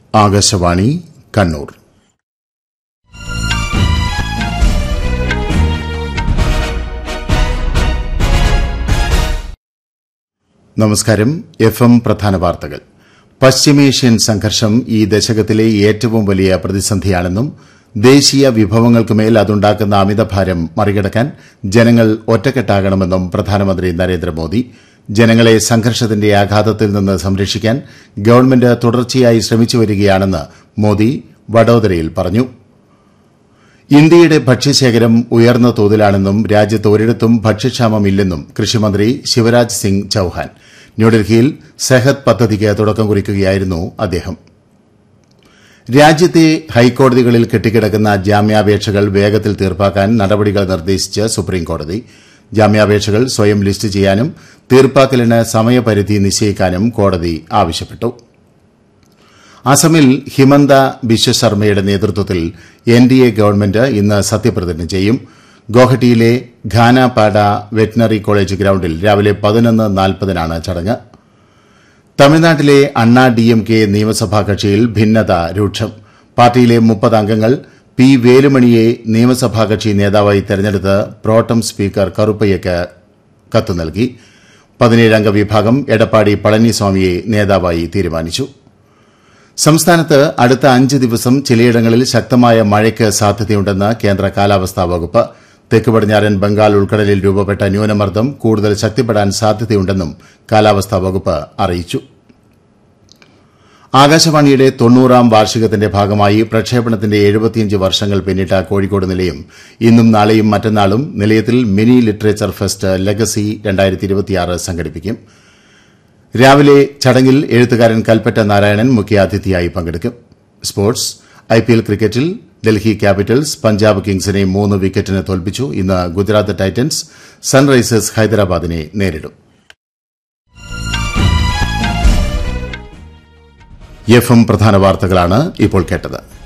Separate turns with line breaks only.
ആകാശവാണി കണ്ണൂർ നമസ്കാരം F M പ്രധാന വാർത്തകൾ പശ്ചിമേഷ്യൻ സംഘർഷം ഈ ദശകത്തിലെ ഏറ്റവും വലിയ പ്രതിസന്ധിയാണെന്നും ദേശീയ വിഭവങ്ങൾക്കുമേൽ അതുണ്ടാക്കുന്ന അമിതഭാരം മറികടക്കാൻ ജനങ്ങൾ ഒറ്റക്കെട്ടാകണമെന്നും പ്രധാനമന്ത്രി നരേന്ദ്രമോദി ജനങ്ങളെ സംഘർഷത്തിന്റെ ആഘാതത്തിൽ നിന്ന് സംരക്ഷിക്കാൻ ഗവൺമെന്റ് തുടർച്ചയായി ശ്രമിച്ചുവരികയാണെന്ന് മോദി വഡോദരയിൽ പറഞ്ഞു ഇന്ത്യയുടെ ഭക്ഷ്യശേഖരം ഉയർന്ന തോതിലാണെന്നും രാജ്യത്ത് ഒരിടത്തും ഭക്ഷ്യക്ഷാമമില്ലെന്നും കൃഷിമന്ത്രി ശിവരാജ് സിംഗ് ചൌഹാൻ ന്യൂഡൽഹിയിൽ സെഹത് പദ്ധതിക്ക് തുടക്കം കുറിക്കുകയായിരുന്നു അദ്ദേഹം രാജ്യത്തെ ഹൈക്കോടതികളിൽ കെട്ടിക്കിടക്കുന്ന ജാമ്യാപേക്ഷകൾ വേഗത്തിൽ തീർപ്പാക്കാൻ നടപടികൾ നിർദ്ദേശിച്ച് സുപ്രീംകോടതി ജാമ്യാപേക്ഷകൾ സ്വയം ലിസ്റ്റ് ചെയ്യാനും തീർപ്പാക്കലിന് സമയപരിധി നിശ്ചയിക്കാനും കോടതി ആവശ്യപ്പെട്ടു അസമിൽ ഹിമന്ത ബിശ്വ ശർമ്മയുടെ നേതൃത്വത്തിൽ എൻ ഡി എ ഗവൺമെന്റ് ഇന്ന് സത്യപ്രതിജ്ഞ ചെയ്യും ഗോഹട്ടിയിലെ ഖാനാപാഡ വെറ്റിനറി കോളേജ് ഗ്രൌണ്ടിൽ രാവിലെ പതിനൊന്ന് നാൽപ്പതിനാണ് ചടങ്ങ് തമിഴ്നാട്ടിലെ അണ്ണാ ഡി എം കെ നിയമസഭാ കക്ഷിയിൽ ഭിന്നത രൂക്ഷം പാർട്ടിയിലെ മുപ്പത് അംഗങ്ങൾ പി വേലുമണിയെ നിയമസഭാ കക്ഷി നേതാവായി തെരഞ്ഞെടുത്ത് പ്രോട്ടം സ്പീക്കർ കറുപ്പയ്യയ്ക്ക് കത്ത് നൽകി പതിനേഴംഗ വിഭാഗം എടപ്പാടി പളനിസ്വാമിയെ നേതാവായി തീരുമാനിച്ചു സംസ്ഥാനത്ത് അടുത്ത അഞ്ച് ദിവസം ചിലയിടങ്ങളിൽ ശക്തമായ മഴയ്ക്ക് സാധ്യതയുണ്ടെന്ന് കേന്ദ്ര കാലാവസ്ഥാ വകുപ്പ് തെക്ക് പടിഞ്ഞാറൻ ബംഗാൾ ഉൾക്കടലിൽ രൂപപ്പെട്ട ന്യൂനമർദ്ദം കൂടുതൽ ശക്തിപ്പെടാൻ സാധ്യതയുണ്ടെന്നും കാലാവസ്ഥാ വകുപ്പ് അറിയിച്ചു ആകാശവാണിയുടെ തൊണ്ണൂറാം വാർഷികത്തിന്റെ ഭാഗമായി പ്രക്ഷേപണത്തിന്റെ എഴുപത്തിയഞ്ച് വർഷങ്ങൾ പിന്നിട്ട കോഴിക്കോട് നിലയം ഇന്നും നാളെയും മറ്റന്നാളും നിലയത്തിൽ മിനി ലിറ്ററേച്ചർ ഫെസ്റ്റ് ലെഗസി സംഘടിപ്പിക്കും രാവിലെ ചടങ്ങിൽ എഴുത്തുകാരൻ കൽപ്പറ്റ നാരായണൻ മുഖ്യാതിഥിയായി പങ്കെടുക്കും സ്പോർട്സ് ഐപിഎൽ ക്രിക്കറ്റിൽ ഡൽഹി ക്യാപിറ്റൽസ് പഞ്ചാബ് കിങ്സിനെ മൂന്ന് വിക്കറ്റിന് തോൽപ്പിച്ചു ഇന്ന് ഗുജറാത്ത് ടൈറ്റൻസ് സൺറൈസേഴ്സ് ഹൈദരാബാദിനെ നേരിടും എഫ് എം പ്രധാന വാർത്തകളാണ് ഇപ്പോൾ കേട്ടത്